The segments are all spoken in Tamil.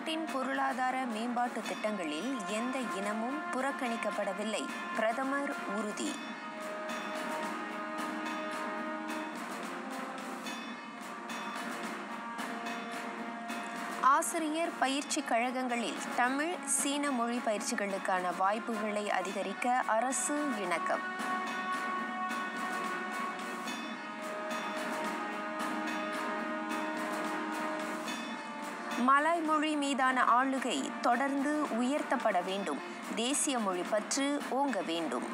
நாட்டின் பொருளாதார மேம்பாட்டு திட்டங்களில் எந்த இனமும் புறக்கணிக்கப்படவில்லை பிரதமர் உறுதி ஆசிரியர் பயிற்சி கழகங்களில் தமிழ் சீன மொழி பயிற்சிகளுக்கான வாய்ப்புகளை அதிகரிக்க அரசு இணக்கம் மலாய் மொழி மீதான ஆளுகை தொடர்ந்து உயர்த்தப்பட வேண்டும் தேசிய மொழி பற்று ஓங்க வேண்டும்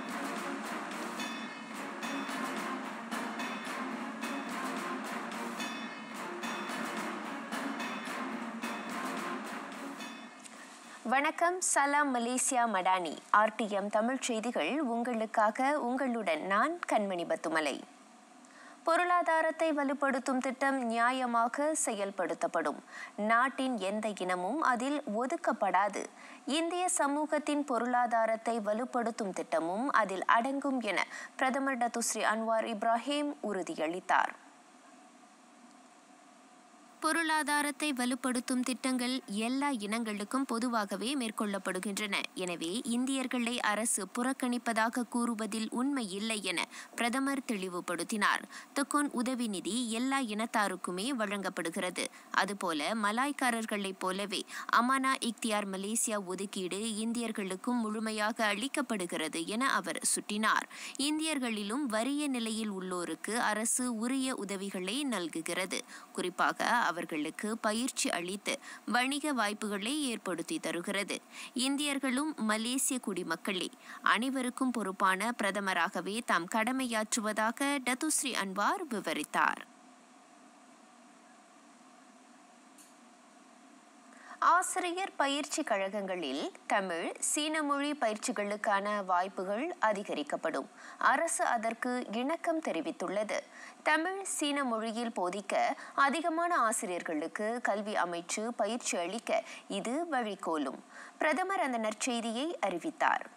வணக்கம் சலாம் மலேசியா மடானி ஆர்டிஎம் தமிழ் செய்திகள் உங்களுக்காக உங்களுடன் நான் கண்மணி பத்துமலை பொருளாதாரத்தை வலுப்படுத்தும் திட்டம் நியாயமாக செயல்படுத்தப்படும் நாட்டின் எந்த இனமும் அதில் ஒதுக்கப்படாது இந்திய சமூகத்தின் பொருளாதாரத்தை வலுப்படுத்தும் திட்டமும் அதில் அடங்கும் என பிரதமர் டத்துஸ்ரீ அன்வார் இப்ராஹிம் உறுதியளித்தார் பொருளாதாரத்தை வலுப்படுத்தும் திட்டங்கள் எல்லா இனங்களுக்கும் பொதுவாகவே மேற்கொள்ளப்படுகின்றன எனவே இந்தியர்களை அரசு புறக்கணிப்பதாக கூறுவதில் உண்மை இல்லை என பிரதமர் தெளிவுபடுத்தினார் தொக்கோன் உதவி நிதி எல்லா இனத்தாருக்குமே வழங்கப்படுகிறது அதுபோல மலாய்க்காரர்களைப் போலவே அமானா இக்தியார் மலேசியா ஒதுக்கீடு இந்தியர்களுக்கும் முழுமையாக அளிக்கப்படுகிறது என அவர் சுட்டினார் இந்தியர்களிலும் வறிய நிலையில் உள்ளோருக்கு அரசு உரிய உதவிகளை நல்குகிறது குறிப்பாக அவர்களுக்கு பயிற்சி அளித்து வணிக வாய்ப்புகளை ஏற்படுத்தி தருகிறது இந்தியர்களும் மலேசிய குடிமக்களே அனைவருக்கும் பொறுப்பான பிரதமராகவே தாம் கடமையாற்றுவதாக டத்துஸ்ரீ அன்வார் விவரித்தார் ஆசிரியர் பயிற்சி கழகங்களில் தமிழ் சீன மொழி பயிற்சிகளுக்கான வாய்ப்புகள் அதிகரிக்கப்படும் அரசு அதற்கு இணக்கம் தெரிவித்துள்ளது தமிழ் சீன மொழியில் போதிக்க அதிகமான ஆசிரியர்களுக்கு கல்வி அமைச்சு பயிற்சி அளிக்க இது வழிகோலும் பிரதமர் அந்த நற்செய்தியை அறிவித்தார்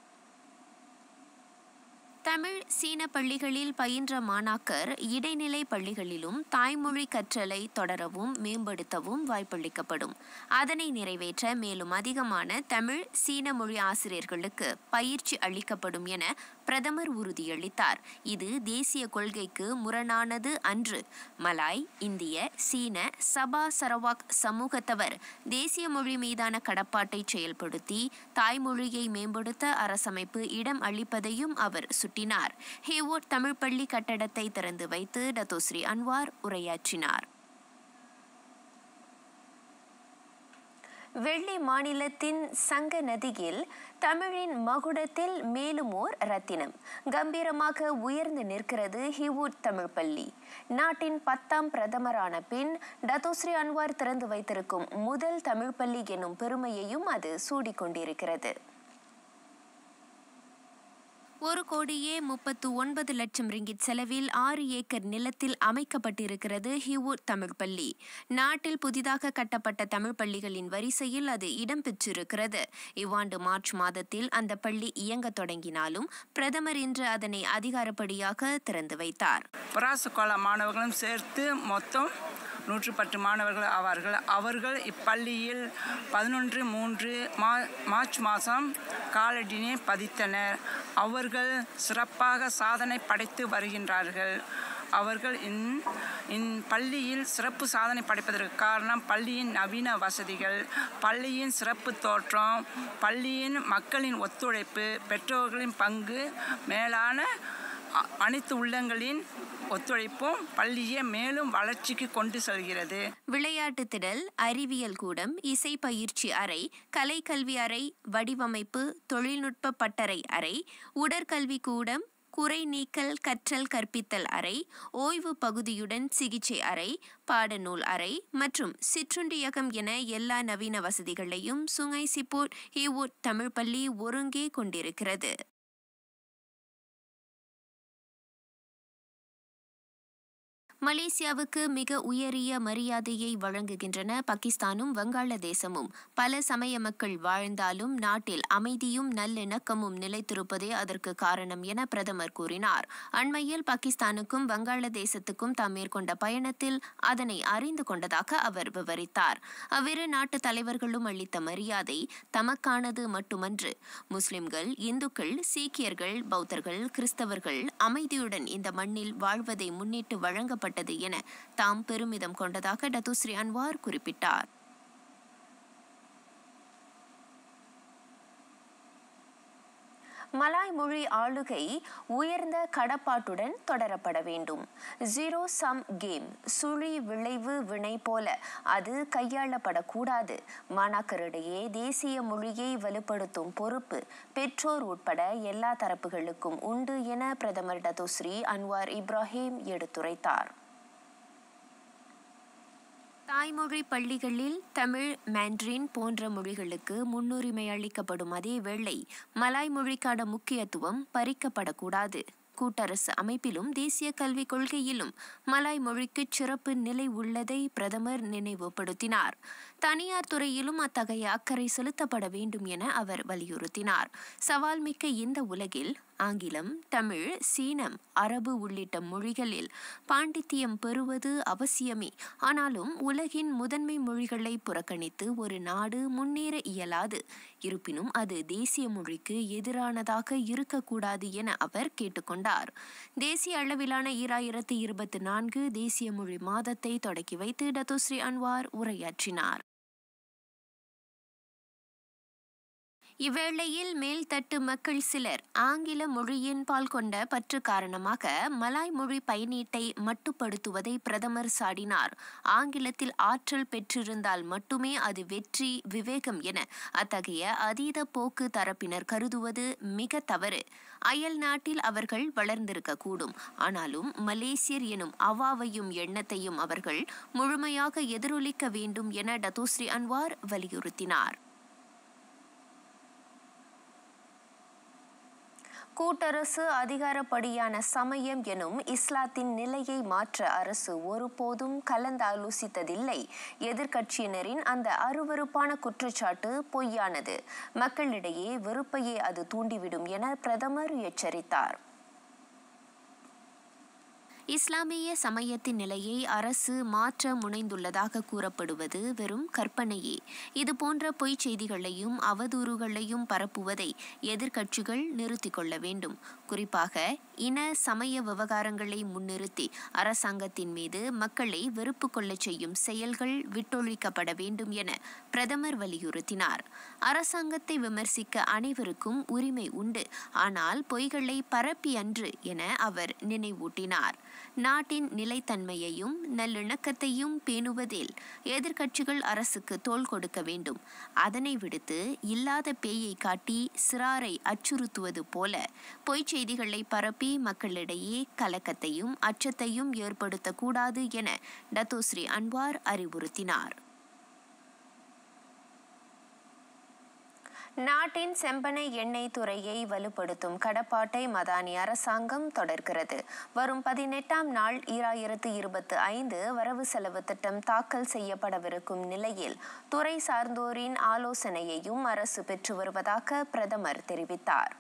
தமிழ் சீன பள்ளிகளில் பயின்ற மாணாக்கர் இடைநிலை பள்ளிகளிலும் தாய்மொழி கற்றலை தொடரவும் மேம்படுத்தவும் வாய்ப்பளிக்கப்படும் அதனை நிறைவேற்ற மேலும் அதிகமான தமிழ் சீன மொழி ஆசிரியர்களுக்கு பயிற்சி அளிக்கப்படும் என பிரதமர் உறுதியளித்தார் இது தேசிய கொள்கைக்கு முரணானது அன்று மலாய் இந்திய சீன சபா சரவாக் சமூகத்தவர் தேசிய மொழி மீதான கடப்பாட்டை செயல்படுத்தி தாய்மொழியை மேம்படுத்த அரசமைப்பு இடம் அளிப்பதையும் அவர் சுட்டினார் ஹேவோட் தமிழ் பள்ளி கட்டடத்தை திறந்து வைத்து டத்தோஸ்ரீ அன்வார் உரையாற்றினார் வெள்ளி மாநிலத்தின் சங்க நதியில் தமிழின் மகுடத்தில் மேலும் ஓர் ரத்தினம் கம்பீரமாக உயர்ந்து நிற்கிறது ஹிவுட் தமிழ் பள்ளி நாட்டின் பத்தாம் பிரதமரான பின் டத்தோஸ்ரீ அன்வார் திறந்து வைத்திருக்கும் முதல் தமிழ் பள்ளி என்னும் பெருமையையும் அது சூடிக்கொண்டிருக்கிறது ஒரு கோடியே முப்பத்து ஒன்பது லட்சம் ரிங்கிட் செலவில் ஆறு ஏக்கர் நிலத்தில் அமைக்கப்பட்டிருக்கிறது ஹிவுட் தமிழ் பள்ளி நாட்டில் புதிதாக கட்டப்பட்ட தமிழ் பள்ளிகளின் வரிசையில் அது இடம்பெற்றிருக்கிறது இவ்வாண்டு மார்ச் மாதத்தில் அந்த பள்ளி இயங்க தொடங்கினாலும் பிரதமர் இன்று அதனை அதிகாரப்படியாக திறந்து வைத்தார் பராசுக்கால மாணவர்களும் சேர்த்து மொத்தம் நூற்று பத்து மாணவர்கள் ஆவார்கள் அவர்கள் இப்பள்ளியில் பதினொன்று மூன்று மா மார்ச் மாதம் காலடினை பதித்தனர் அவர்கள் சிறப்பாக சாதனை படைத்து வருகின்றார்கள் அவர்கள் இன் இன் பள்ளியில் சிறப்பு சாதனை படைப்பதற்கு காரணம் பள்ளியின் நவீன வசதிகள் பள்ளியின் சிறப்பு தோற்றம் பள்ளியின் மக்களின் ஒத்துழைப்பு பெற்றோர்களின் பங்கு மேலான அ- அனைத்து உள்ளங்களின் ஒத்துழைப்பும் பள்ளியை மேலும் வளர்ச்சிக்கு கொண்டு செல்கிறது விளையாட்டு திடல் அறிவியல் கூடம் இசை பயிற்சி அறை கலைக்கல்வி அறை வடிவமைப்பு தொழில்நுட்ப பட்டறை அறை உடற்கல்வி கூடம் குறை நீக்கல் கற்றல் கற்பித்தல் அறை ஓய்வு பகுதியுடன் சிகிச்சை அறை பாடநூல் அறை மற்றும் சிற்றுண்டியகம் என எல்லா நவீன வசதிகளையும் சுங்கை சிப்போட் ஹீவுட் தமிழ் பள்ளி ஒருங்கே கொண்டிருக்கிறது மலேசியாவுக்கு மிக உயரிய மரியாதையை வழங்குகின்றன பாகிஸ்தானும் வங்காளதேசமும் பல சமய மக்கள் வாழ்ந்தாலும் நாட்டில் அமைதியும் நல்லிணக்கமும் நிலைத்திருப்பதே அதற்கு காரணம் என பிரதமர் கூறினார் அண்மையில் பாகிஸ்தானுக்கும் வங்காளதேசத்துக்கும் தாம் மேற்கொண்ட பயணத்தில் அதனை அறிந்து கொண்டதாக அவர் விவரித்தார் அவ்விரு நாட்டு தலைவர்களும் அளித்த மரியாதை தமக்கானது மட்டுமன்று முஸ்லிம்கள் இந்துக்கள் சீக்கியர்கள் பௌத்தர்கள் கிறிஸ்தவர்கள் அமைதியுடன் இந்த மண்ணில் வாழ்வதை முன்னிட்டு வழங்கப்பட்டது என தாம் பெருமிதம் கொண்டதாக டத்துஸ்ரீ அன்வார் குறிப்பிட்டார் மலாய் மொழி ஆளுகை உயர்ந்த கடப்பாட்டுடன் தொடரப்பட வேண்டும் ஜீரோ சம் கேம் சுழி விளைவு வினை போல அது கையாளப்படக்கூடாது மாணாக்கரிடையே தேசிய மொழியை வலுப்படுத்தும் பொறுப்பு பெற்றோர் உட்பட எல்லா தரப்புகளுக்கும் உண்டு என பிரதமர் டத்துஸ்ரீ அன்வார் இப்ராஹிம் எடுத்துரைத்தார் தாய்மொழி பள்ளிகளில் தமிழ் மேண்ட்ரின் போன்ற மொழிகளுக்கு முன்னுரிமை அளிக்கப்படும் அதே வேளை மலாய் மொழிக்கான முக்கியத்துவம் பறிக்கப்படக்கூடாது கூட்டரசு அமைப்பிலும் தேசிய கல்விக் கொள்கையிலும் மலாய் மொழிக்கு சிறப்பு நிலை உள்ளதை பிரதமர் நினைவுபடுத்தினார் தனியார் துறையிலும் அத்தகைய அக்கறை செலுத்தப்பட வேண்டும் என அவர் வலியுறுத்தினார் சவால் மிக்க இந்த உலகில் ஆங்கிலம் தமிழ் சீனம் அரபு உள்ளிட்ட மொழிகளில் பாண்டித்தியம் பெறுவது அவசியமே ஆனாலும் உலகின் முதன்மை மொழிகளை புறக்கணித்து ஒரு நாடு முன்னேற இயலாது இருப்பினும் அது தேசிய மொழிக்கு எதிரானதாக இருக்கக்கூடாது என அவர் கேட்டுக்கொண்டார் தேசிய அளவிலான ஈராயிரத்தி இருபத்தி நான்கு தேசிய மொழி மாதத்தை தொடக்கி வைத்து டத்துஸ்ரீ அன்வார் உரையாற்றினார் இவ்வேளையில் மேல்தட்டு மக்கள் சிலர் ஆங்கில மொழியின் பால் கொண்ட பற்று காரணமாக மலாய் மொழி பயனீட்டை மட்டுப்படுத்துவதை பிரதமர் சாடினார் ஆங்கிலத்தில் ஆற்றல் பெற்றிருந்தால் மட்டுமே அது வெற்றி விவேகம் என அத்தகைய அதீத போக்கு தரப்பினர் கருதுவது மிக தவறு அயல் நாட்டில் அவர்கள் வளர்ந்திருக்கக்கூடும் ஆனாலும் மலேசியர் எனும் அவாவையும் எண்ணத்தையும் அவர்கள் முழுமையாக எதிரொலிக்க வேண்டும் என டத்தோஸ்ரீ அன்வார் வலியுறுத்தினார் கூட்டரசு அதிகாரப்படியான சமயம் எனும் இஸ்லாத்தின் நிலையை மாற்ற அரசு ஒருபோதும் கலந்தாலோசித்ததில்லை எதிர்க்கட்சியினரின் அந்த அருவருப்பான குற்றச்சாட்டு பொய்யானது மக்களிடையே வெறுப்பையே அது தூண்டிவிடும் என பிரதமர் எச்சரித்தார் இஸ்லாமிய சமயத்தின் நிலையை அரசு மாற்ற முனைந்துள்ளதாக கூறப்படுவது வெறும் கற்பனையே இது போன்ற பொய்ச் செய்திகளையும் அவதூறுகளையும் பரப்புவதை எதிர்க்கட்சிகள் நிறுத்திக் கொள்ள வேண்டும் குறிப்பாக இன சமய விவகாரங்களை முன்னிறுத்தி அரசாங்கத்தின் மீது மக்களை வெறுப்பு கொள்ளச் செய்யும் செயல்கள் விட்டொழிக்கப்பட வேண்டும் என பிரதமர் வலியுறுத்தினார் அரசாங்கத்தை விமர்சிக்க அனைவருக்கும் உரிமை உண்டு ஆனால் பொய்களை பரப்பி அன்று என அவர் நினைவூட்டினார் நாட்டின் நிலைத்தன்மையையும் நல்லிணக்கத்தையும் பேணுவதில் எதிர்க்கட்சிகள் அரசுக்கு தோள் கொடுக்க வேண்டும் அதனை விடுத்து இல்லாத பேயை காட்டி சிறாரை அச்சுறுத்துவது போல பொய்ச் செய்திகளை பரப்பி மக்களிடையே கலக்கத்தையும் அச்சத்தையும் ஏற்படுத்தக்கூடாது என டத்தோஸ்ரீ அன்வார் அறிவுறுத்தினார் நாட்டின் செம்பனை எண்ணெய் துறையை வலுப்படுத்தும் கடப்பாட்டை மதானி அரசாங்கம் தொடர்கிறது வரும் பதினெட்டாம் நாள் ஈராயிரத்து இருபத்தி ஐந்து வரவு செலவு திட்டம் தாக்கல் செய்யப்படவிருக்கும் நிலையில் துறை சார்ந்தோரின் ஆலோசனையையும் அரசு பெற்று வருவதாக பிரதமர் தெரிவித்தார்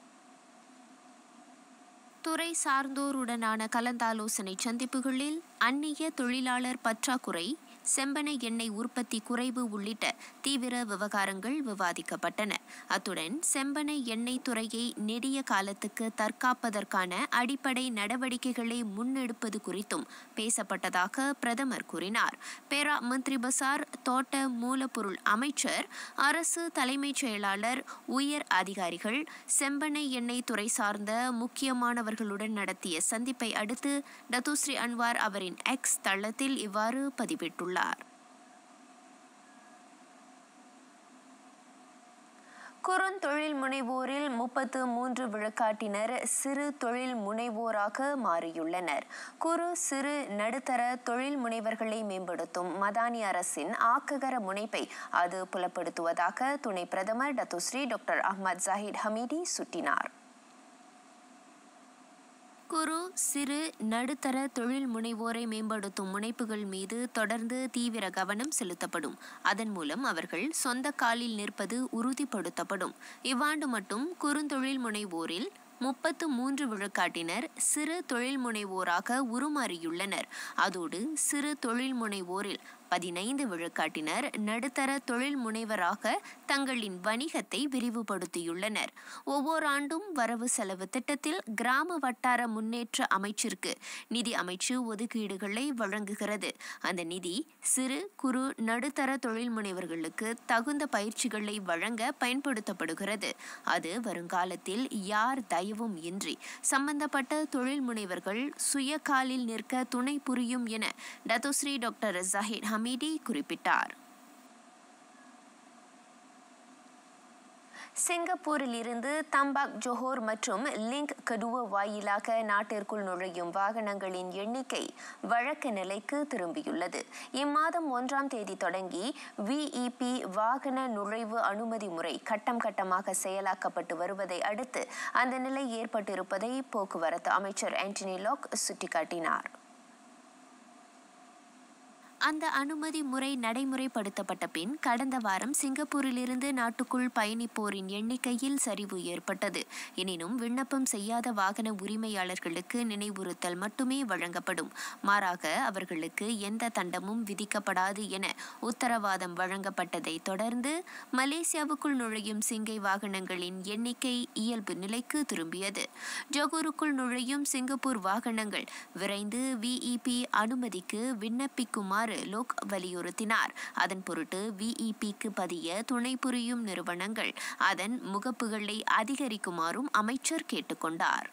துறை சார்ந்தோருடனான கலந்தாலோசனை சந்திப்புகளில் அந்நிய தொழிலாளர் பற்றாக்குறை செம்பனை எண்ணெய் உற்பத்தி குறைவு உள்ளிட்ட தீவிர விவகாரங்கள் விவாதிக்கப்பட்டன அத்துடன் செம்பனை எண்ணெய் துறையை நெடிய காலத்துக்கு தற்காப்பதற்கான அடிப்படை நடவடிக்கைகளை முன்னெடுப்பது குறித்தும் பேசப்பட்டதாக பிரதமர் கூறினார் பேரா மந்திரி பசார் தோட்ட மூலப்பொருள் அமைச்சர் அரசு தலைமைச் செயலாளர் உயர் அதிகாரிகள் செம்பனை எண்ணெய் துறை சார்ந்த முக்கியமானவர்களுடன் நடத்திய சந்திப்பை அடுத்து டத்துஸ்ரீ அன்வார் அவரின் எக்ஸ் தளத்தில் இவ்வாறு பதிவிட்டுள்ளார் குறுந்தொழில் முனைவோரில் முப்பத்து மூன்று விழுக்காட்டினர் சிறு தொழில் முனைவோராக மாறியுள்ளனர் குறு சிறு நடுத்தர தொழில் முனைவர்களை மேம்படுத்தும் மதானி அரசின் ஆக்ககர முனைப்பை அது புலப்படுத்துவதாக துணை பிரதமர் Datuk Seri doctor Ahmad Zahid Hamidi சுட்டினார் குறு சிறு நடுத்தர தொழில் முனைவோரை மேம்படுத்தும் முனைப்புகள் மீது தொடர்ந்து தீவிர கவனம் செலுத்தப்படும் அதன் மூலம் அவர்கள் சொந்த காலில் நிற்பது உறுதிப்படுத்தப்படும் இவ்வாண்டு மட்டும் குறுந்தொழில் முனைவோரில் முப்பத்து மூன்று விழுக்காட்டினர் சிறு தொழில் முனைவோராக உருமாறியுள்ளனர் அதோடு சிறு தொழில் முனைவோரில் பதினைந்து விழுக்காட்டினர் நடுத்தர தொழில் முனைவராக தங்களின் வணிகத்தை விரிவுபடுத்தியுள்ளனர் ஒவ்வொரு ஆண்டும் வரவு செலவு திட்டத்தில் கிராம வட்டார முன்னேற்ற அமைச்சிற்கு நிதி அமைச்சு ஒதுக்கீடுகளை வழங்குகிறது அந்த நிதி சிறு குறு நடுத்தர தொழில் முனைவர்களுக்கு தகுந்த பயிற்சிகளை வழங்க பயன்படுத்தப்படுகிறது அது வருங்காலத்தில் யார் தயவும் இன்றி சம்பந்தப்பட்ட தொழில் முனைவர்கள் சுய காலில் நிற்க துணை புரியும் என டத்தோஸ்ரீ டாக்டர் ஜஹீர் ஹமீடி குறிப்பிட்டார் சிங்கப்பூரில் இருந்து தம்பாக் ஜோஹோர் மற்றும் லிங்க் கடுவ வாயிலாக நாட்டிற்குள் நுழையும் வாகனங்களின் எண்ணிக்கை வழக்கு நிலைக்கு திரும்பியுள்ளது இம்மாதம் ஒன்றாம் தேதி தொடங்கி விஇபி வாகன நுழைவு அனுமதி முறை கட்டம் கட்டமாக செயலாக்கப்பட்டு வருவதை அடுத்து அந்த நிலை ஏற்பட்டிருப்பதை போக்குவரத்து அமைச்சர் ஆண்டனி லாக் சுட்டிக்காட்டினார் அந்த அனுமதி முறை நடைமுறைப்படுத்தப்பட்ட பின் கடந்த வாரம் சிங்கப்பூரிலிருந்து நாட்டுக்குள் பயணிப்போரின் எண்ணிக்கையில் சரிவு ஏற்பட்டது எனினும் விண்ணப்பம் செய்யாத வாகன உரிமையாளர்களுக்கு நினைவுறுத்தல் மட்டுமே வழங்கப்படும் மாறாக அவர்களுக்கு எந்த தண்டமும் விதிக்கப்படாது என உத்தரவாதம் வழங்கப்பட்டதை தொடர்ந்து மலேசியாவுக்குள் நுழையும் சிங்கை வாகனங்களின் எண்ணிக்கை இயல்பு நிலைக்கு திரும்பியது ஜொகூருக்குள் நுழையும் சிங்கப்பூர் வாகனங்கள் விரைந்து விஇபி அனுமதிக்கு விண்ணப்பிக்குமாறு லோக் வலியுறுத்தினார் அதன் பொருட்டு விஇபிக்கு பதிய துணை புரியும் நிறுவனங்கள் அதன் முகப்புகளை அதிகரிக்குமாறும் அமைச்சர் கேட்டுக்கொண்டார்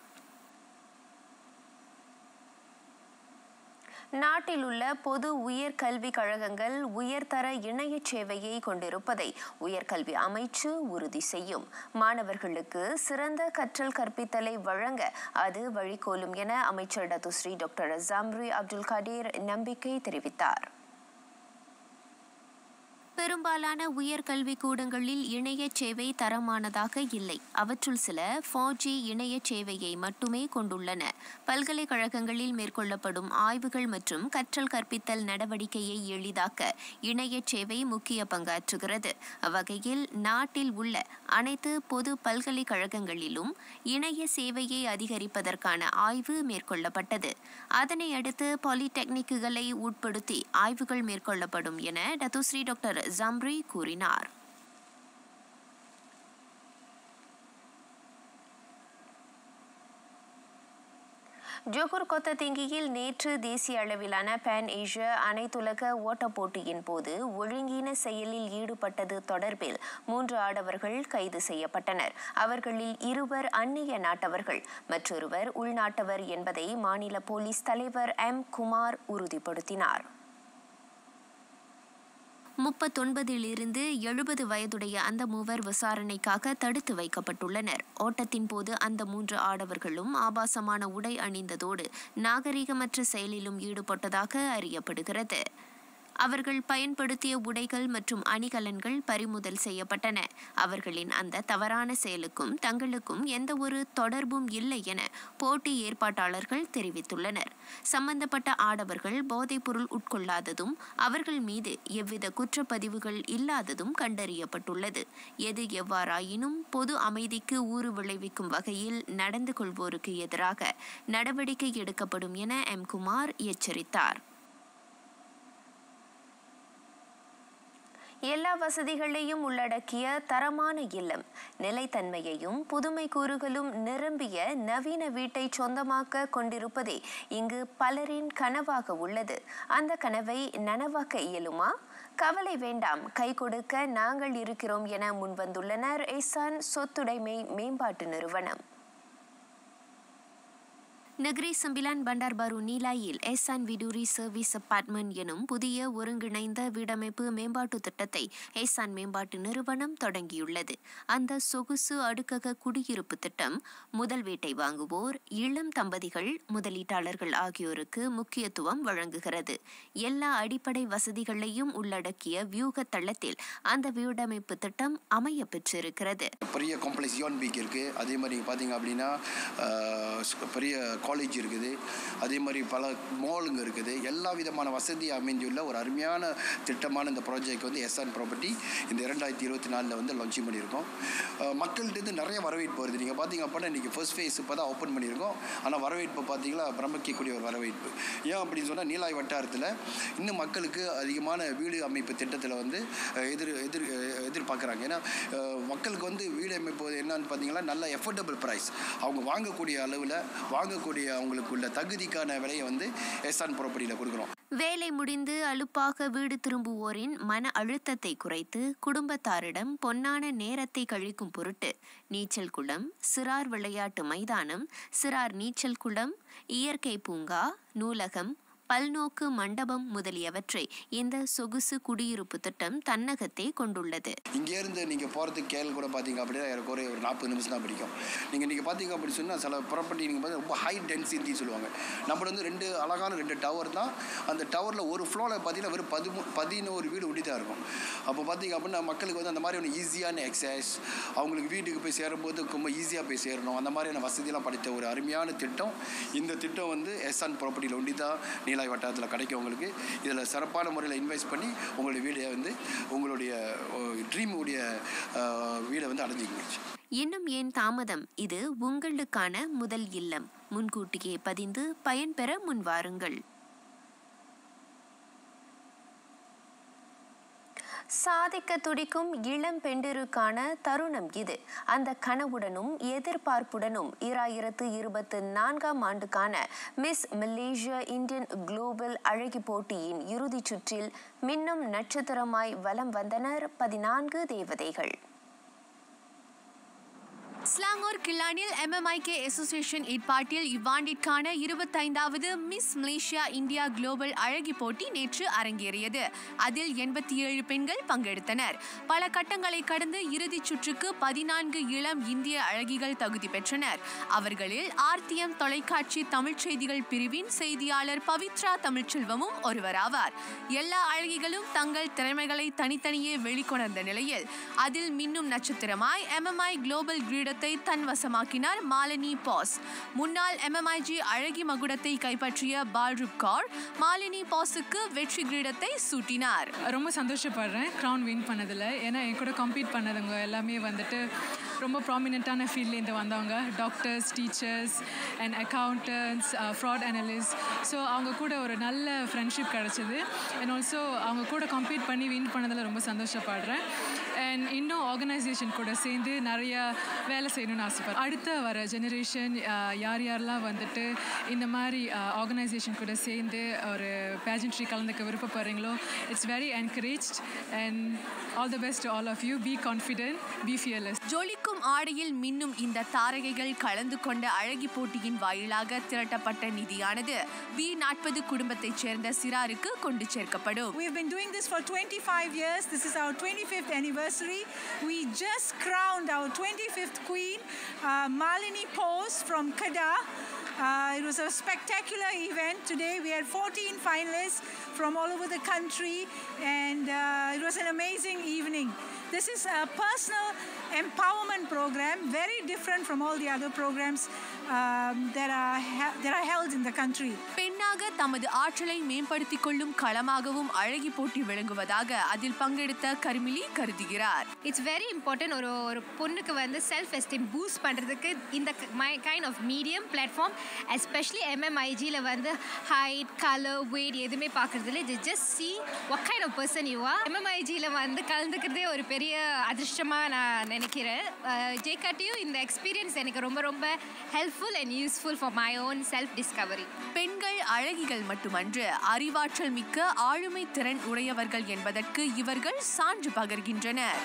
நாட்டில் உள்ள பொது உயர் கல்விக் கழகங்கள் உயர்தர இணைய சேவையை கொண்டிருப்பதை உயர்கல்வி அமைச்சு உறுதி செய்யும் மாணவர்களுக்கு சிறந்த கற்றல் கற்பித்தலை வழங்க அது வழிகோலும் என அமைச்சர் Datuk Seri doctor Zambry Abdul Kadir நம்பிக்கை தெரிவித்தார் பெரும்பாலான உயர்கல்வி கூடங்களில் இணைய சேவை தரமானதாக இல்லை அவற்றுள் சில ஃபோர் ஜி இணைய சேவையை மட்டுமே கொண்டுள்ளன பல்கலைக்கழகங்களில் மேற்கொள்ளப்படும் ஆய்வுகள் மற்றும் கற்றல் கற்பித்தல் நடவடிக்கையை எளிதாக்க இணைய சேவை முக்கிய பங்காற்றுகிறது அவ்வகையில் நாட்டில் உள்ள அனைத்து பொது பல்கலைக்கழகங்களிலும் இணைய சேவையை அதிகரிப்பதற்கான ஆய்வு மேற்கொள்ளப்பட்டது அதனை அடுத்து பாலிடெக்னிக்குகளை உட்படுத்தி ஆய்வுகள் மேற்கொள்ளப்படும் என டத்துஸ்ரீ டாக்டர் ஜம்ரி கூறினார் ஜோகூர் கொத்ததிங்கியில் நேற்று தேசிய அளவிலான பேன் ஏசியா அனைத்துலக ஓட்டப் போட்டியின் போது ஒழுங்கீன செயலில் ஈடுபட்டது தொடர்பில் மூன்று ஆடவர்கள் கைது செய்யப்பட்டனர் அவர்களில் இருவர் அந்நிய நாட்டவர்கள் மற்றொருவர் உள்நாட்டவர் என்பதை மாநில போலீஸ் தலைவர் எம் குமார் உறுதிப்படுத்தினார் முப்பத்தொன்பதிலிருந்து எழுபது வயதுடைய அந்த மூவர் விசாரணைக்காக தடுத்து வைக்கப்பட்டுள்ளனர் ஓட்டத்தின் போது அந்த மூன்று ஆடவர்களும் ஆபாசமான உடை அணிந்ததோடு நாகரிகமற்ற செயலிலும் ஈடுபட்டதாக அறியப்படுகிறது அவர்கள் பயன்படுத்திய உடைகள் மற்றும் அணிகலன்கள் பறிமுதல் செய்யப்பட்டன அவர்களின் அந்த தவறான செயலுக்கும் தங்களுக்கும் எந்த ஒரு தொடர்பும் இல்லை என போட்டி ஏற்பாட்டாளர்கள் தெரிவித்துள்ளனர் சம்பந்தப்பட்ட ஆடவர்கள் போதைப்பொருள் உட்கொள்ளாததும் அவர்கள் மீது எவ்வித குற்றப்பதிவுகள் இல்லாததும் கண்டறியப்பட்டுள்ளது எது எவ்வாறாயினும் பொது அமைதிக்கு ஊறு விளைவிக்கும் வகையில் நடந்து கொள்வோருக்கு எதிராக நடவடிக்கை எடுக்கப்படும் என எம் குமார் எச்சரித்தார் எல்லா வசதிகளையும் உள்ளடக்கிய தரமான இல்லம் நிலைத்தன்மையையும் புதுமை கூறுகளும் நிரம்பிய நவீன வீட்டை சொந்தமாக்க கொண்டிருப்பதே இங்கு பலரின் கனவாக உள்ளது அந்த கனவை நனவாக்க இயலுமா கவலை வேண்டாம் கை கொடுக்க நாங்கள் இருக்கிறோம் என முன்வந்துள்ளனர் எசான் சொத்துடைமை மேம்பாட்டு நிறுவனம் நகரி சம்பிலான் பண்டார் பாரு நீலாயில் எஸ்ஆன் விடூரி சர்வீஸ் அபார்ட்மெண்ட் எனும் புதிய ஒருங்கிணைந்த வீடமைப்பு மேம்பாட்டு திட்டத்தை எஸ்ஆன் மேம்பாட்டு நிறுவனம் தொடங்கியுள்ளது அந்த சொகுசு அடுக்கக குடியிருப்பு திட்டம் முதல் வீட்டை வாங்குவோர் இளம் தம்பதிகள் முதலீட்டாளர்கள் ஆகியோருக்கு முக்கியத்துவம் வழங்குகிறது எல்லா அடிப்படை வசதிகளையும் உள்ளடக்கிய வியூக தளத்தில் அந்த வீடமைப்பு திட்டம் அமைய பெற்றிருக்கிறது பெரிய காம்ப்ளெக்ஸ் யோன் பீக் இருக்குது அதே மாதிரி நீங்கள் பார்த்தீங்க அப்படின்னா அஹ், ஸ்- பெரிய காலேஜ் இருக்குது அதே மாதிரி பல மாலுங்க இருக்குது எல்லா விதமான வசதி அமைந்துள்ள ஒரு அருமையான திட்டமான இந்த ப்ராஜெக்ட் வந்து எஸ்ஆன் ப்ராப்பர்ட்டி இந்த இரண்டாயிரத்தி இருபத்தி நாலில் வந்து லான்ச்சிங் பண்ணியிருக்கோம் அஹ் மக்கள்கிட்ட நிறைய வரவேற்பு வருது நீங்கள் பார்த்தீங்க அப்படின்னா இன்றைக்கி ஃபர்ஸ்ட் ஃபேஸ் இப்போ தான் ஓப்பன் பண்ணியிருக்கோம் ஆனால் வரவேற்பு பார்த்தீங்களா பிரமிக்கக்கூடிய ஒரு வரவேற்பு ஏன் அப்படின்னு சொன்னால் நீலாய் வட்டாரத்தில் இன்னும் மக்களுக்கு அதிகமான வீடு அமைப்பு திட்டத்தில் வந்து அஹ், எதிர் எதிர் அஹ், எதிர்பார்க்குறாங்க ஏன்னா அஹ், மக்களுக்கு வந்து வீடு அமைப்பு என்னன்னு பார்த்தீங்கன்னா நல்ல எஃபோர்டபுள் ப்ரைஸ் அவங்க வாங்கக்கூடிய அளவில் வாங்கக்கூடிய அவங்களுக்கு உள்ள தகுதிக்கான விலையை வந்து எஸ்ஆன் ப்ராப்பர்ட்டியில் கொடுக்குறோம் வேலை முடிந்து அலுப்பாக வீடு திரும்புவோரின் மன அழுத்தத்தை குறைத்து குடும்பத்தாரிடம் பொன்னான நேரத்தை கழிக்கும் பொருட்டு நீச்சல் குளம் சிறார் விளையாட்டு மைதானம் சிறார் நீச்சல் குளம் இயற்கை பூங்கா நூலகம் பல்நோக்கு மண்டபம் முதலியவற்றை இந்த சொகுசு குடியிருப்பு திட்டம் தன்னகத்தே கொண்டுள்ளது இங்கேருந்து நீங்கள் போகிறதுக்கு கேள் கூட பார்த்தீங்க அப்படின்னா ஏறக்குறைய ஒரு நாற்பது நிமிஷம் தான் பிடிக்கும் நீங்கள் நீங்கள் பார்த்தீங்க அப்படி சொன்னால் சில ப்ராப்பர்ட்டி நீங்கள் பார்த்து ரொம்ப ஹை டென்சிட்டி சொல்லுவாங்க நம்மள வந்து ரெண்டு அழகான ரெண்டு டவர் தான் அந்த டவரில் ஒரு ஃப்ளோவில் பார்த்தீங்கன்னா வெறும் பதிமூ பதினோரு வீடு ஒட்டி தான் இருக்கும் அப்போ பார்த்தீங்க அப்படின்னா மக்களுக்கு வந்து அந்த மாதிரி ஒன்று ஈஸியான எக்ஸசைஸ் அவங்களுக்கு வீட்டுக்கு போய் சேரும்போது ரொம்ப ஈஸியாக போய் சேரணும் அந்த மாதிரியான வசதியெல்லாம் படைத்த ஒரு அருமையான திட்டம் இந்த திட்டம் வந்து எஸ்ஆன் ப்ராப்பர்ட்டியில் ஒண்டி தான் நீலாய் வட்டாரத்தில் கிடைக்கும் உங்களுக்கு இதில் சிறப்பான முறையில் இன்வெஸ்ட் பண்ணி உங்களுடைய வீடை வந்து உங்களுடைய ட்ரீம் உடைய வீடை வந்து அடைஞ்சிக்கங்க இன்னும் ஏன் தாமதம் இது உங்களுக்கான முதல் இல்லம் முன்கூட்டியே பதிந்து பயன்பெற முன்வாருங்கள் சாதிக்க துடிக்கும் இளம் பெண்டிருக்கான தருணம் இது அந்த கனவுடனும் எதிர்பார்ப்புடனும் இராயிரத்து இருபத்து நான்காம் ஆண்டுக்கான மிஸ் மலேசியா இந்தியன் குளோபல் அழகி போட்டியின் இறுதிச் சுற்றில் மின்னும் நட்சத்திரமாய் வலம் வந்தனர் பதினான்கு தேவதைகள் ஸ்லாங்கூர் கில்லானில் எம்எம்ஐகே அசோசியேஷன் ஏற்பாட்டில் இவ்வாண்டிற்கான இருபத்தைந்தாவது மிஸ் மலேசியா இந்தியா குளோபல் அழகி போட்டி நேற்று அரங்கேறியது அதில் எண்பத்தி ஏழு பெண்கள் பங்கெடுத்தனர் பல கட்டங்களை கடந்து இறுதிச் சுற்றுக்கு பதினான்கு இளம் இந்திய அழகிகள் தகுதி பெற்றனர் அவர்களில் ஆர்டிஎம் தொலைக்காட்சி தமிழ்ச் செய்திகள் பிரிவின் செய்தியாளர் பவித்ரா தமிழ்ச்செல்வமும் ஒருவராவார் எல்லா அழகிகளும் தங்கள் திறமைகளை தனித்தனியே வெளிக்கொணர்ந்த நிலையில் அதில் மின்னும் நட்சத்திரமாய் எம்எம்ஐ குளோபல் கிரீடத்தை தன்வசமாக்கினார் மாலினி பாஸ் முன்னாள் எம்எம்ஐஜி அழகி மகுடத்தை கைப்பற்றிய பால்ரூப் கௌர் மாலினி பாஸுக்கு வெற்றி கிரீடத்தை சூட்டினார் ரொம்ப சந்தோஷப்படுறேன் க்ரௌன் வின் பண்ணதில் ஏன்னா என் கூட கம்பீட் பண்ணதுங்க எல்லாமே வந்துட்டு ரொம்ப ப்ராமினெண்ட்டான ஃபீல்ட்லேருந்து வந்தவங்க doctors teachers and accountants fraud analyst so அவங்க கூட ஒரு நல்ல ஃப்ரெண்ட்ஷிப் கிடச்சிது அண்ட் ஆல்சோ அவங்க கூட கம்பீட் பண்ணி வின் பண்ணதில் ரொம்ப சந்தோஷப்படுறேன் அண்ட் இன்னும் ஆர்கனைசேஷன் கூட சேர்ந்து நிறைய வேலை செய்யணும்னு ஆசைப்படுறேன் அடுத்த வர ஜெனரேஷன் யார் யாரெல்லாம் வந்துட்டு இந்த மாதிரி ஆர்கனைசேஷன் கூட சேர்ந்து ஒரு பேஜன்ட்ரி கலந்துக்க விருப்பப்படுறீங்களோ it's very encouraged and all the best all of you be confident be fearless ஜொலிக்கும் ஆடையில் மின்னும் இந்த தாரகைகள் கலந்து கொண்ட அழகி போட்டியின் வாயிலாக திரட்டப்பட்ட நிதியானது பி நாற்பது குடும்பத்தைச் சேர்ந்த சிறாருக்கு கொண்டு சேர்க்கப்படும் We've been doing this for 25 years. This is our 25th anniversary. We just crowned our 25th queen, uh, Malini Pose from Kada. Uh, it was a spectacular event today. We had 14 finalists from all over the country, and uh, it was an amazing evening. This is a personal empowerment program, very different from all the other programs um, that are he- that are held in the country. பெண்ணாக தமது ஆற்றலை மேம்படுத்திக் கொள்ளும் களமாகவும் அழகி போட்டி விளங்குவதாக அதில் பங்கெடுத்த கர்மிலி கருதுகிறார் இட்ஸ் வெரி இம்பார்ட்டன்ட் ஒரு ஒரு பொண்ணுக்கு வந்து செல்ஃப் எஸ்டீம் பூஸ்ட் பண்ணுறதுக்கு இந்த kind of medium platform especially எம்எம்ஐஜியில் வந்து ஹைட் கலர் வெயிட் எதுவுமே பார்க்குறதுல இது just see what kind of person you are எம்எம்ஐஜியில் வந்து கலந்துக்கிறதே ஒரு பெரிய அதிர்ஷ்டமாக நான் நினைக்கிறேன் ஜேகாட்டியும் இந்த எக்ஸ்பீரியன்ஸ் எனக்கு ரொம்ப ரொம்ப helpful and useful for my own self discovery பெண்கள் அழகிகள் மட்டுமன்று அறிவாற்றல் மிக்க ஆளுமை திறன் உடையவர்கள் என்பதற்கு இவர்கள் சான்று பகர்கின்றனர்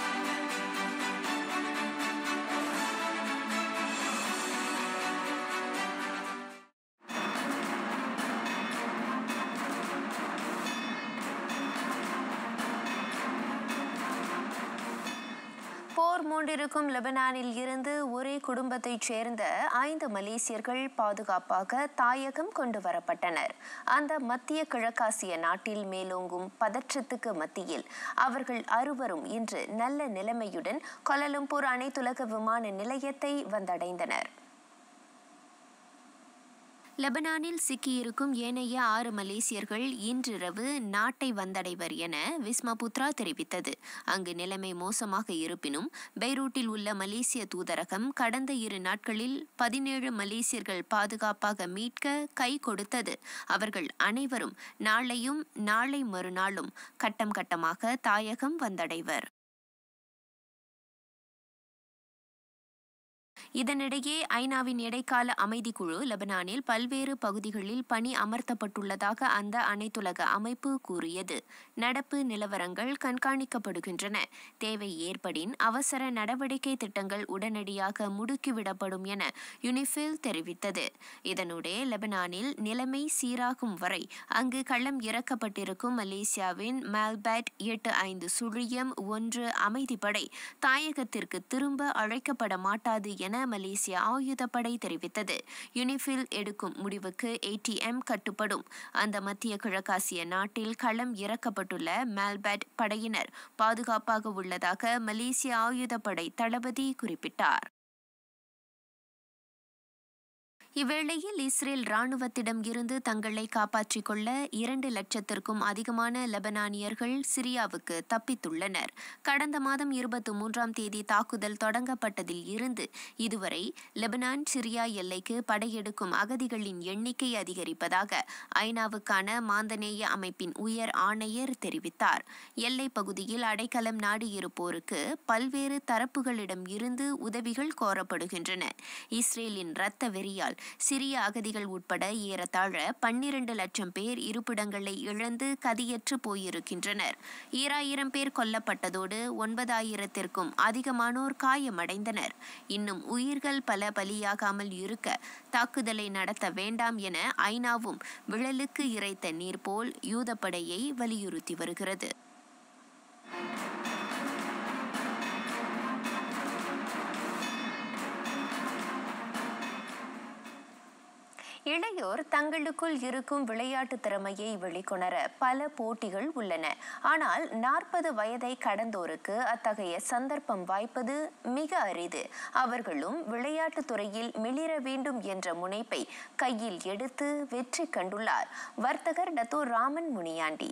போர் மூண்டிருக்கும் லெபனானில் இருந்து ஒரே குடும்பத்தைச் சேர்ந்த ஐந்து மலேசியர்கள் பாதுகாப்பாக தாயகம் கொண்டு வரப்பட்டனர் அந்த மத்திய கிழக்காசிய நாட்டில் மேலோங்கும் பதற்றத்துக்கு மத்தியில் அவர்கள் அறுவரும் இன்று நல்ல நிலைமையுடன் கொலலம்பூர் அனைத்துலக விமான நிலையத்தை வந்தடைந்தனர் லெபனானில் சிக்கியிருக்கும் ஏனைய ஆறு மலேசியர்கள் இன்றிரவு நாட்டை வந்தடைவர் என விஸ்மபுத்ரா தெரிவித்தது அங்கு நிலைமை மோசமாக இருப்பினும் பெய்ரூட்டில் உள்ள மலேசிய தூதரகம் கடந்த இரு நாட்களில் பதினேழு மலேசியர்கள் பாதுகாப்பாக மீட்க கை கொடுத்தது அவர்கள் அனைவரும் நாளையும் நாளை மறுநாளும் கட்டம் கட்டமாக தாயகம் வந்தடைவர் இதனிடையே ஐநாவின் இடைக்கால அமைதிக்குழு லெபனானில் பல்வேறு பகுதிகளில் பணி அமர்த்தப்பட்டுள்ளதாக அந்த அனைத்துலக அமைப்பு கூறியது நடப்பு நிலவரங்கள் கண்காணிக்கப்படுகின்றன தேவை ஏற்படின் அவசர நடவடிக்கை திட்டங்கள் உடனடியாக முடுக்கிவிடப்படும் என யுனிஃபில் தெரிவித்தது இதனுடைய லெபனானில் நிலைமை சீராகும் வரை அங்கு களம் இறக்கப்பட்டிருக்கும் மலேசியாவின் மேல்பேட் எட்டு ஐந்து சுழியம் ஒன்று அமைதிப்படை தாயகத்திற்கு திரும்ப அழைக்கப்பட மாட்டாது என மலேசிய ஆயுதப்படை தெரிவித்தது யுனிஃபில் எடுக்கும் முடிவுக்கு ஏடிஎம் கட்டுப்படும் அந்த மத்திய கிழக்காசிய நாட்டில் களம் இறக்கப்பட்டுள்ள மேல்பேட் படையினர் பாதுகாப்பாக உள்ளதாக மலேசிய ஆயுதப்படை தளபதி குறிப்பிட்டார் இவ்வேளையில் இஸ்ரேல் ராணுவத்திடம் இருந்து தங்களை காப்பாற்றிக் கொள்ள இரண்டு லட்சத்திற்கும் அதிகமான லெபனானியர்கள் சிரியாவுக்கு தப்பித்துள்ளனர் கடந்த மாதம் இருபத்தி மூன்றாம் தேதி தாக்குதல் தொடங்கப்பட்டதில் இருந்து இதுவரை லெபனான் சிரியா எல்லைக்கு படையெடுக்கும் அகதிகளின் எண்ணிக்கை அதிகரிப்பதாக ஐநாவுக்கான மாந்தநேய அமைப்பின் உயர் ஆணையர் தெரிவித்தார் எல்லைப் பகுதியில் அடைக்கலம் நாடியிருப்போருக்கு பல்வேறு தரப்புகளிடம் இருந்து உதவிகள் கோரப்படுகின்றன இஸ்ரேலின் இரத்த வெறியால் சிரிய அகதிகள் உட்பட ஏறத்தாழ பன்னிரண்டு லட்சம் பேர் இருப்பிடங்களை இழந்து கதியற்று போயிருக்கின்றனர் ஈராயிரம் பேர் கொல்லப்பட்டதோடு ஒன்பதாயிரத்திற்கும் அதிகமானோர் காயமடைந்தனர் இன்னும் உயிர்கள் பல பலியாகாமல் இருக்க தாக்குதலை நடத்த வேண்டாம் என ஐநாவும் விழலுக்கு இறைத்த நீர் போல் யூதப்படையை வலியுறுத்தி வருகிறது இளையோர் தங்களுக்குள் இருக்கும் விளையாட்டு திறமையை வெளிக்கொணர பல போட்டிகள் உள்ளன ஆனால் நாற்பது வயதை கடந்தோருக்கு அத்தகைய சந்தர்ப்பம் வாய்ப்பது மிக அரிது அவர்களும் விளையாட்டுத் துறையில் மிளிர வேண்டும் என்ற முனைப்பை கையில் எடுத்து வெற்றி கண்டுள்ளார் வர்த்தகர் டத்தோ ராமன் முனியாண்டி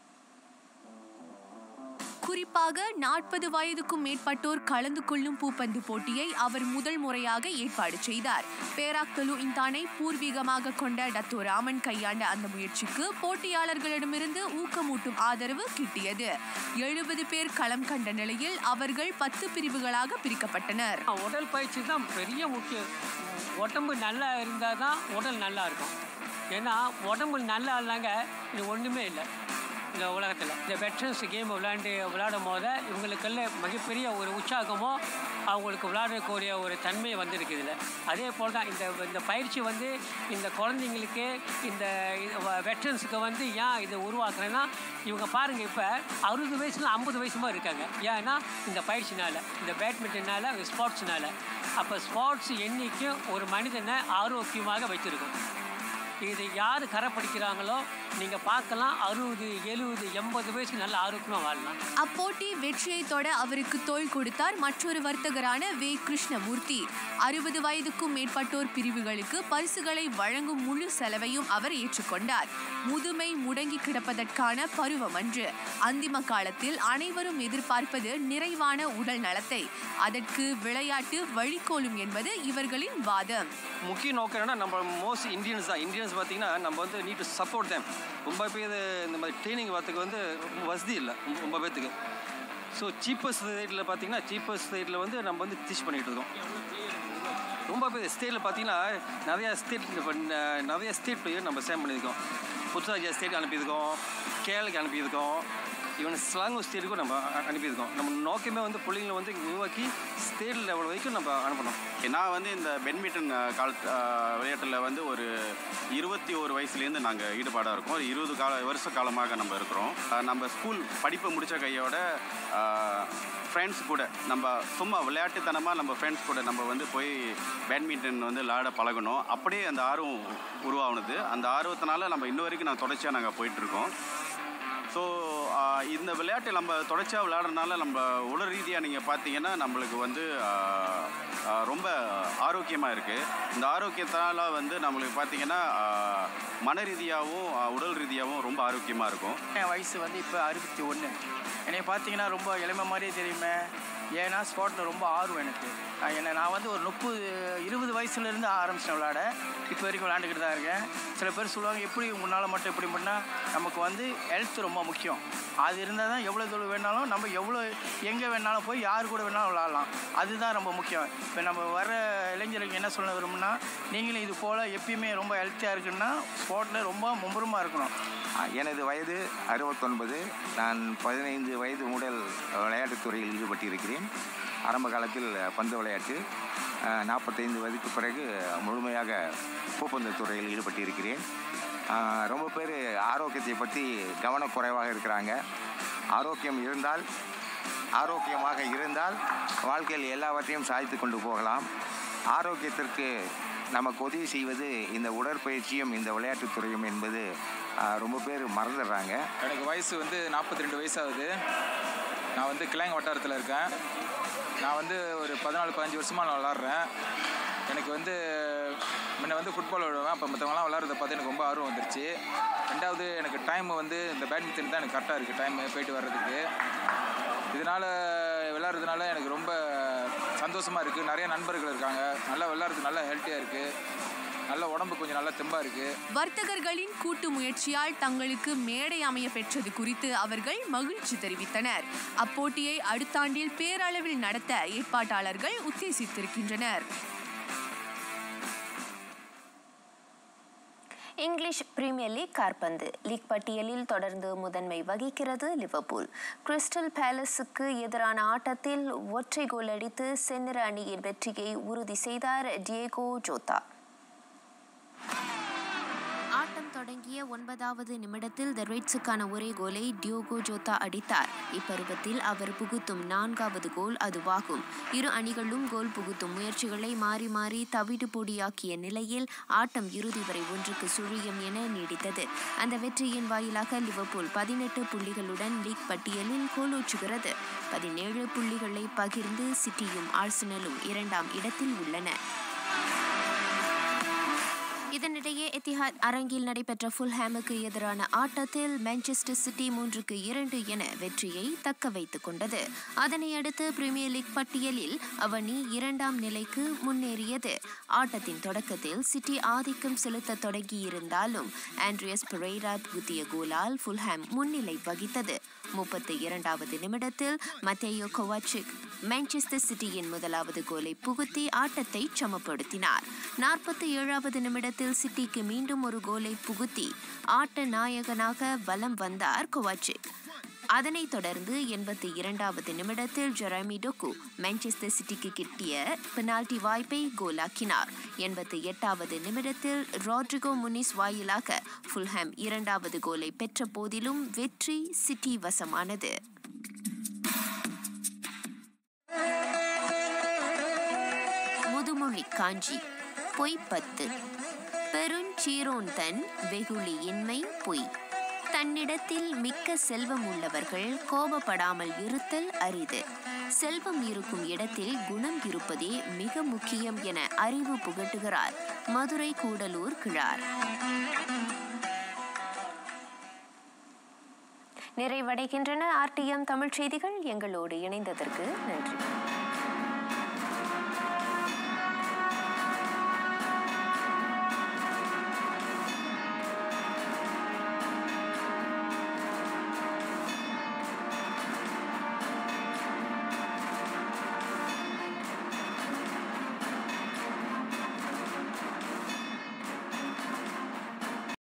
குறிப்பாக நாற்பது வயதுக்கும் மேற்பட்டோர் கலந்து கொள்ளும் பூப்பந்து போட்டியை அவர் முதல் முறையாக ஏற்பாடு செய்தார் பேராக்தலு இந்தானை பூர்வீகமாக கொண்ட டத்தோ ராமன் கையாண்ட அந்த முயற்சிக்கு போட்டியாளர்களிடமிருந்து ஊக்கமூட்டும் ஆதரவு கிட்டியது எழுபது பேர் களம் கண்ட நிலையில் அவர்கள் பத்து பிரிவுகளாக பிரிக்கப்பட்டனர் உடல் பயிற்சி தான் பெரிய முக்கியம் உடம்பு நல்லா இருந்தால் தான் உடல் நல்லா இருக்கும் ஏன்னா உடம்பு நல்லா இல்லைங்க இது ஒன்றுமே இல்லை இந்த உலகத்தில் இந்த வெட்ரன்ஸ் கேம் விளையாண்டு விளையாடும் போது இவங்களுக்கெல்லாம் மிகப்பெரிய ஒரு உற்சாகமோ அவங்களுக்கு விளையாடக்கூடிய ஒரு தன்மை வந்திருக்கு இதில் அதே போல் தான் இந்த இந்த பயிற்சி வந்து இந்த குழந்தைங்களுக்கு இந்த வெட்ரன்ஸுக்கு வந்து ஏன் இதை உருவாக்குறேன்னா இவங்க பாருங்கள் இப்போ அறுபது வயசுல ஐம்பது வயசுமா இருக்காங்க ஏன்னா இந்த பயிற்சினால இந்த பேட்மிண்டனால ஸ்போர்ட்ஸ்னால அப்போ ஸ்போர்ட்ஸ் என்றைக்கும் ஒரு மனிதனை ஆரோக்கியமாக வைத்திருக்கும் இது யார் கரை படிக்கிறாங்களோ நீங்கள் பார்க்கலாம் அறுபது எழுபது எண்பது வயசு நல்ல ஆரோக்கியமாக வாழலாம் அப்போட்டி வெற்றியை தொட அவருக்கு தோள் கொடுத்தார் மற்றொரு வர்த்தகரான வே கிருஷ்ணமூர்த்தி அறுபது வயதுக்கும் மேற்பட்டோர் பிரிவுகளுக்கு பரிசுகளை வழங்கும் முழு செலவையும் அவர் ஏற்றுக்கொண்டார் முதுமை முடங்கி கிடப்பதற்கான பருவம் அன்று அந்திம காலத்தில் அனைவரும் எதிர்பார்ப்பது நிறைவான உடல் நலத்தை அதற்கு விளையாட்டு வழிகோலும் என்பது இவர்களின் வாதம் முக்கிய நோக்கம் என்னன்னா நம்ம மோஸ்ட் இந்தியன்ஸ் தான் இந்தியன்ஸ் பார்த்தீங்கன்னா நம்ம வந்து நீட் டு சப்போர்ட் தேம் ரொம்ப பேர் இந்த மாதிரி ட்ரைனிங் வரத்துக்கு வந்து ரொம்ப வசதி இல்லை ரொம்ப- ரொம்ப பேர்த்துக்கு ஸோ சீப்பஸ்ட் ரேட்டில் பார்த்தீங்கன்னா சீப்பஸ்ட் ரேட்டில் வந்து நம்ம வந்து டீச் பண்ணிகிட்டு இருக்கோம் ரொம்ப பேர் ஸ்டேட்டில் பார்த்தீங்கன்னா நிறையா ஸ்டேட் நிறைய ஸ்டேட் பிளேயர் நம்ம சேம் பண்ணியிருக்கோம் புத்துராஜா ஸ்டேட் அனுப்பியிருக்கோம் கேரளுக்கு அனுப்பியிருக்கோம் ஈவன் ஸ்லாங்கூர் ஸ்டேட்டுக்கும் நம்ம அ- அனுப்பியிருக்கோம் நம்ம நோக்கமே வந்து பிள்ளைங்களை வந்து இங்க உருவாக்கி ஸ்டேட் லெவல் வரைக்கும் நம்ம அனுப்பணும் நான் வந்து இந்த பெட்மிண்டன் கால விளையாட்டில் வந்து ஒரு இருபத்தி ஒரு வயசுலேருந்து நாங்கள் ஈடுபாடாக இருக்கோம் ஒரு இருபது கால வருஷ காலமாக நம்ம இருக்கிறோம் அஹ் நம்ம ஸ்கூல் படிப்பை முடித்த கையோட ஃப்ரெண்ட்ஸ் கூட நம்ம சும்மா விளையாட்டுத்தனமாக நம்ம ஃப்ரெண்ட்ஸ் கூட நம்ம வந்து போய் பேட்மிண்டன் வந்து விளையாட பழகணும் அப்படியே அந்த ஆர்வம் உருவாகுனது அந்த ஆர்வத்தினால நம்ம இன்ன வரைக்கும் நான் தொடர்ச்சியாக நாங்கள் போயிட்டுருக்கோம் ஸோ இந்த விளையாட்டை நம்ம தொடர்ச்சியாக விளையாடுறதுனால நம்ம உடல் ரீதியாக நீங்கள் பார்த்தீங்கன்னா நம்மளுக்கு வந்து ஆ, ஆ, ரொம்ப ஆரோக்கியமாக இருக்குது இந்த ஆரோக்கியத்தால் வந்து நம்மளுக்கு பார்த்தீங்கன்னா ஆ, மன ரீதியாகவும் ஆ, உடல் ரீதியாகவும் ரொம்ப ஆரோக்கியமாக இருக்கும் என் வயசு வந்து இப்போ அறுபத்தி ஒன்று என்னை பார்த்தீங்கன்னா ரொம்ப எளிமை மாதிரியே தெரியுமே ஏன்னா ஸ்போர்ட்டில் ரொம்ப ஆர்வம் எனக்கு அஹ் என்ன நான் வந்து ஒரு முப்பது இருபது வயசுலேருந்து ஆரம்பிச்சேன் விளையாட இப்போ வரைக்கும் விளையாண்டுக்கிட்டு தான் இருக்கேன் சில பேர் சொல்லுவாங்க எப்படி முன்னால் மட்டும் எப்படி பண்ணால் நமக்கு வந்து ஹெல்த் ரொம்ப முக்கியம் அது இருந்தால் தான் எவ்வளோ தூரம் வேணாலும் நம்ம எவ்வளோ எங்கே வேணாலும் போய் யார் கூட வேணாலும் விளாட்லாம் அதுதான் ரொம்ப முக்கியம் இப்போ நம்ம வர இளைஞர்களுக்கு என்ன சொல்ல விரும்புனா நீங்களும் இது போல் எப்பயுமே ரொம்ப ஹெல்த்தியாக இருக்குன்னா ஸ்போர்ட்டில் ரொம்ப மும்முரமாக இருக்கணும் எனது வயது அறுபத்தொன்பது நான் பதினைந்து வயது முதல் விளையாட்டுத் துறையில் ஈடுபட்டிருக்கிறேன் ஆரம்ப காலத்தில் பந்து விளையாட்டு நாற்பத்தைந்து வயதுக்கு பிறகு முழுமையாக பூப்பந்து துறையில் ஈடுபட்டிருக்கிறேன் அஹ், ரொம்ப பேர் ஆரோக்கியத்தை பற்றி கவனக்குறைவாக இருக்கிறாங்க ஆரோக்கியம் இருந்தால் ஆரோக்கியமாக இருந்தால் வாழ்க்கையில் எல்லாவற்றையும் சாதித்து கொண்டு போகலாம் ஆரோக்கியத்திற்கு நமக்கு உதவி செய்வது இந்த உடற்பயிற்சியும் இந்த விளையாட்டுத் துறையும் என்பது ஆஹ், ரொம்ப பேர் மறந்துடுறாங்க எனக்கு வயசு வந்து நாற்பத்தி ரெண்டு வயசாகுது நான் வந்து கிளாங் வட்டாரத்தில் இருக்கேன் நான் வந்து ஒரு பதினாலு பதினஞ்சு வருஷமாக நான் விளாட்றேன் எனக்கு வந்து முன்ன வந்து ஃபுட்பால் விளையாடுவேன் அப்போ மற்றவங்களாம் விளாட்றத பார்த்து எனக்கு ரொம்ப ஆர்வம் வந்துருச்சு ரெண்டாவது எனக்கு டைம் வந்து இந்த பேட்மிண்டன் தான் எனக்கு கரெக்டாக இருக்குது டைம் போயிட்டு வர்றதுக்கு இதனால் விளாட்றதுனால எனக்கு ரொம்ப சந்தோஷமாக இருக்குது நிறைய நண்பர்கள் இருக்காங்க நல்லா விளாட்றது நல்லா ஹெல்த்தியாக இருக்குது நல்ல உடம்பு கொஞ்சம் நல்லா தெம்பாக இருக்குது வர்த்தகர்களின் கூட்டு முயற்சியால் தங்களுக்கு மேடை அமைய பெற்றது குறித்து அவர்கள் மகிழ்ச்சி தெரிவித்தனர் அப்போட்டியை அடுத்த ஆண்டில் பேரளவில் நடத்த ஏற்பாட்டாளர்கள் உத்தேசித்திருக்கின்றனர் இங்கிலீஷ் பிரீமியர் லீக் காற்பந்து லீக் பட்டியலில் தொடர்ந்து முதன்மை வகிக்கிறது லிவர்பூல் கிறிஸ்டல் பேலஸுக்கு எதிரான ஆட்டத்தில் ஒற்றை கோல் அடித்து செந்நிற அணியின் வெற்றியை உறுதி செய்தார் டியேகோ ஜோதா ஆட்டம் தொடங்கிய ஒன்பதாவது நிமிடத்தில் த ரெட்ஸுக்கான ஒரே கோலை டியோகோ ஜோதா அடித்தார் இப்பருவத்தில் அவர் புகுத்தும் நான்காவது கோல் அதுவாகும் இரு அணிகளும் கோல் புகுத்தும் முயற்சிகளை மாறி மாறி தவிடு பொடியாக்கிய நிலையில் ஆட்டம் இறுதி வரை ஒன்றுக்கு சுழியம் என நீடித்தது அந்த வெற்றியின் வாயிலாக லிவர்பூல் பதினெட்டு புள்ளிகளுடன் லீக் பட்டியலில் கோலோச்சுகிறது பதினேழு புள்ளிகளை பகிர்ந்து சிட்டியும் ஆர்சனலும் இரண்டாம் இடத்தில் உள்ளன இதனிடையே எத்திஹாத் அரங்கில் நடைபெற்ற ஃபுல்ஹாமுக்கு எதிரான ஆட்டத்தில் மான்செஸ்டர் சிட்டி மூன்றுக்கு இரண்டு என வெற்றியை தக்க வைத்துக் கொண்டது அதனை அடுத்து பிரீமியர் லீக் பட்டியலில் அவனி இரண்டாம் நிலைக்கு முன்னேறியது ஆட்டத்தின் தொடக்கத்தில் சிட்டி ஆதிக்கம் செலுத்த தொடங்கியிருந்தாலும் ஆண்ட்ரியஸ் பெரேரா புதிய கோலால் ஃபுல்ஹாம் முன்னிலை வகித்தது முப்பத்தி இரண்டாவது நிமிடத்தில் மத்தேயோ கொவாச்சிக் மான்செஸ்டர் சிட்டியின் முதலாவது கோலை புகுத்தி ஆட்டத்தை சமப்படுத்தினார் நாற்பத்தி ஏழாவது நிமிடத்தில் சிட்டிக்கு மீண்டும் ஒரு கோலை புகுத்தி ஆட்ட நாயகனாக வலம் வந்தார் கொவாச்சிக் அதனைத் தொடர்ந்து எண்பத்தி இரண்டாவது நிமிடத்தில் ஜெரமி டொக்கு மான்செஸ்டர் சிட்டிக்கு கிட்டிய பெனால்டி வாய்ப்பை கோலாக்கினார் எண்பத்தி எட்டாவது நிமிடத்தில் ராட்ரிகோ முனிஸ் வாயிலாக ஃபுல்ஹாம் இரண்டாவது கோலை பெற்ற போதிலும் வெற்றி சிட்டி வசமானது முதுமொழி காஞ்சி பொய் பத்து பெருஞ்சீரோன் தன் வெகுளியின்மை பொய் தன்னிடத்தில் மிக்க செல்வம் உள்ளவர்கள் கோபப்படாமல் இருத்தல் அரிது செல்வம் இருக்கும் இடத்தில் குணம் இருப்பதே மிக முக்கியம் என அறிவு புகட்டுகிறார் மதுரை கூடலூர் கிழார் நிறைவடைகின்றன ஆர்டிஎம் தமிழ் செய்திகள் எங்களோடு இணைந்ததற்கு நன்றி